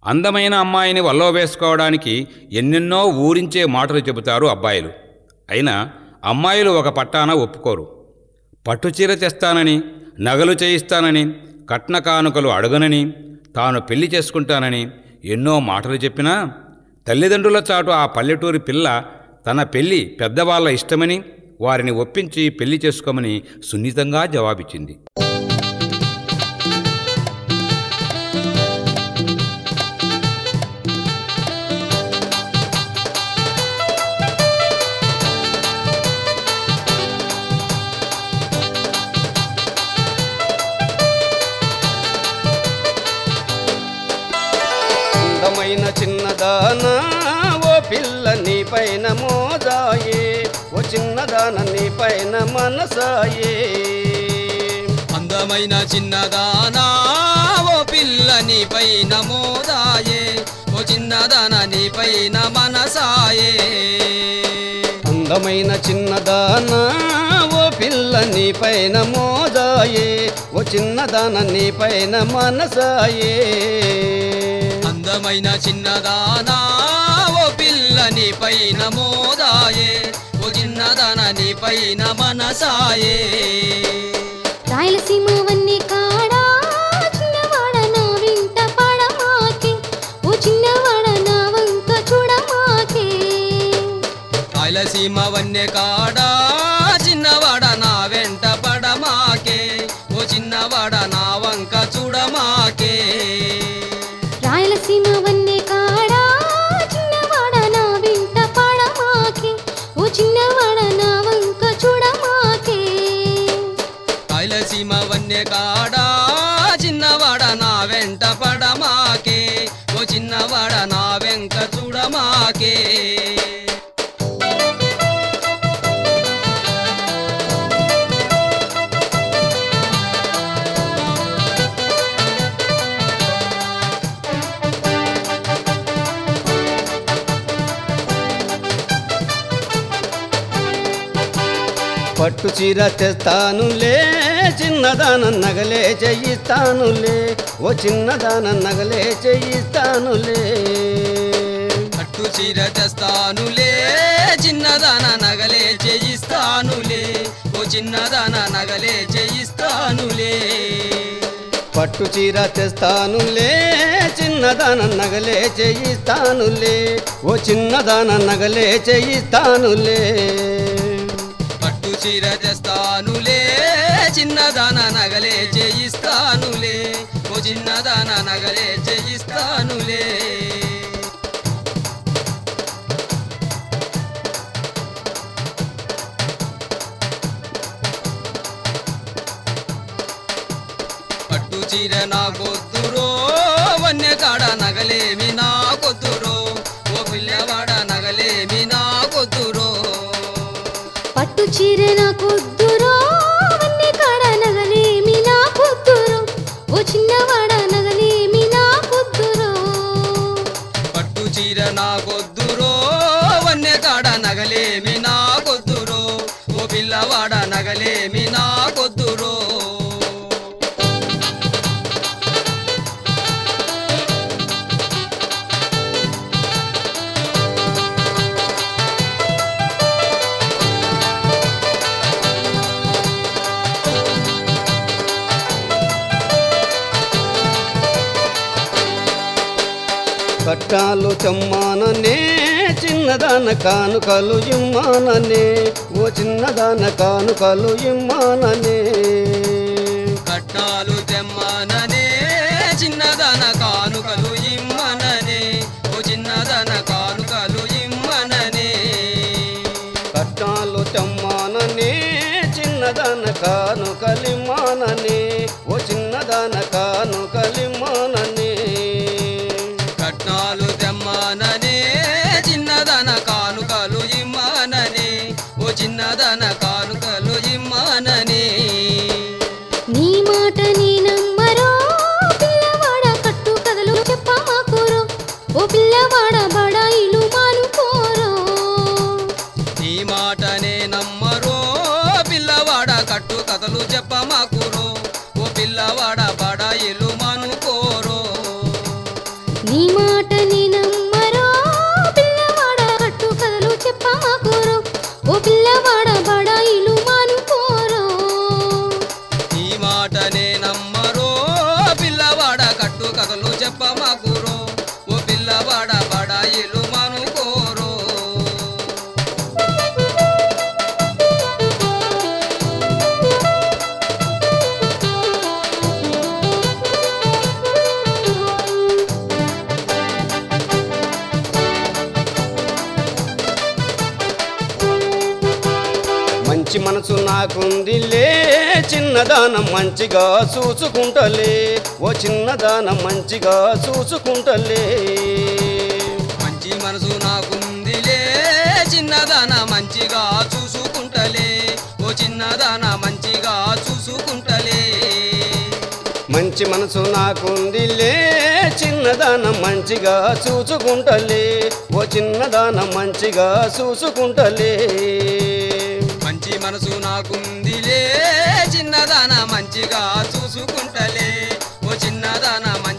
అందమైన అమ్మాయిని వల్లో వేసుకోవడానికి ఎన్నెన్నో ఊరించే మాటలు చెబుతారు అబ్బాయిలు అయినా అమ్మాయిలు ఒక పట్టాన ఒప్పుకోరు పట్టుచీర తెస్తానని నగలు చేయిస్తానని కట్న కానుకలు అడగనని తాను పెళ్లి చేసుకుంటానని ఎన్నో మాటలు చెప్పినా తల్లిదండ్రుల చాటు ఆ పల్లెటూరి పిల్ల తన పెళ్లి పెద్దవాళ్ళ ఇష్టమని వారిని ఒప్పించి పెళ్లి చేసుకోమని సున్నితంగా జవాబిచ్చింది అందమైన చిన్నదానా ఓ పిల్ల నీ పైన మోదాయే ఓ చిన్నదాన నీ పైన మనసాయే అందమైన చిన్నదానా ఓ పిల్ల నీ పైన మోదాయే ఓ చిన్నదాన నీ పైన మనసాయే అందమైన చిన్నదానా ఓ పిల్ల నీ పైన మోదాయే ఓ చిన్నదాన నీ పైన మనసాయే అందమైన చిన్నదానా ఓ పిల్ల నీ పైన మోదాయే ఓ చిన్నదాన నీ పైన మనసాయే రాయలసీమ వన్నీ కాడా చిన్నవాడ నా వింట పడమాకే ఓ చిన్నవాడ నా వంక చూడమాకే రాయలసీమ వన్య కాడా చిన్నవాడ నా వెంట పడమాకే ఓ చిన్నవాడ నా వంక చూడమాకే రాయలసీమ వన్నీ కాడా చిన్నవాడ నా వింట పడమాకే ఓ చిన్నవాడ నా వంక చూడమాకే రాయలసీమ వన్య కాడా చిన్నవాడ నా వెంట పడమాకే ఓ చిన్నవాడ నా వెంక చూడమాకే పట్టు చీర తెస్తానులే చిన్నదాన నగలే చేయిస్తానులే ఓ చిన్నదాన నగలే చేయిస్తానులే పట్టు చీర తెస్తానులే చిన్నదాన నగలే చేయిస్తానులే ఓ చిన్నదాన నగలే చేయిస్తానులే పట్టు చీర తెస్తానులే చిన్నదాన నగలే చేయిస్తానులే ఓ చిన్నదాన నగలే చేయిస్తానులే పట్టు చీర తెస్తానులే చిన్నదాన నగలే చేయిస్తానులే ఓ చిన్నదాన నగలే చేయిస్తానులే పట్టు చీర నా కొద్దురో వన్య కాడ నగలేమి నా కొద్దురో ఓ పిల్లవాడ నగలేమి నా కొద్దురో పట్టు చీర నా కొద్దురో వన్నీ కాడ నగలేమి నా కొద్దురో ఓ చిన్నవాడ నగలేమి నా కొద్దురో పట్టు చీర నా కొద్దురో వన్య కాడ నగలేమి నా కొద్దురో ఓ పిల్లవాడ నగలేమి నా కొద్దురో కట్టాలు తెమ్మాననే చిన్నదాన కానుకలు ఇమ్మాననే ఓ చిన్నదాన కానుకలు ఇమ్మాననే కట్నాలు తెమ్మననే చిన్నదన కానుకలు ఇమ్మననే ఓ చిన్నదన కానుకలు ఇమ్మననే కట్టాలు తెమ్మాననే చిన్నదాన కానుకలిమ్మాననే ఓ చిన్నదాన కానుకలిమ్మాననే కట్నాలు తెమ్మననే చిన్నదన కానుకలు ఇమ్మననే ఓ చిన్నదన కానుకలు ఇమ్మననే నీ మాట నీ నమ్మరో పిల్లవాడ కట్టు కథలు చెప్పమాకురో ఓ పిల్లవాడ బడాయిలు మానుకోరో నీ మాటనే నమ్మరో పిల్లవాడ కట్టు కథలు చెప్పమాకురో ఓ పిల్లవాడ బడాయిలు మనుకోరో నీ మాటని నమ్మరో పిల్లవాడ కట్టు కథలు చెప్పమాకురో ఓ పిల్లవాడ బడాయిలు మానుకోరో ఈ మాటనే నమ్మరో పిల్లవాడ కట్టు కథలు చెప్పమాకురో ఓ పిల్లవాడ బడాయిలు మనుకోరో మంచి మనసు నాకుందిలే చిన్నదానం మంచిగా చూసుకుంటలే ఓ చిన్నదానం మంచిగా చూసుకుంటలే మంచి మనసు నాకుందిలే చిన్నదాన మంచిగా చూసుకుంటలే ఓ చిన్నదాన మంచిగా చూసుకుంటలే మంచి మనసు నాకుందిలే చిన్నదానం మంచిగా చూసుకుంటలే ఓ చిన్నదానం మంచిగా చూసుకుంటలే మంచి మనసు నాకుందిలే చిన్నదాన మంచిగా చూసుకుంటలే ఓ చిన్నదాన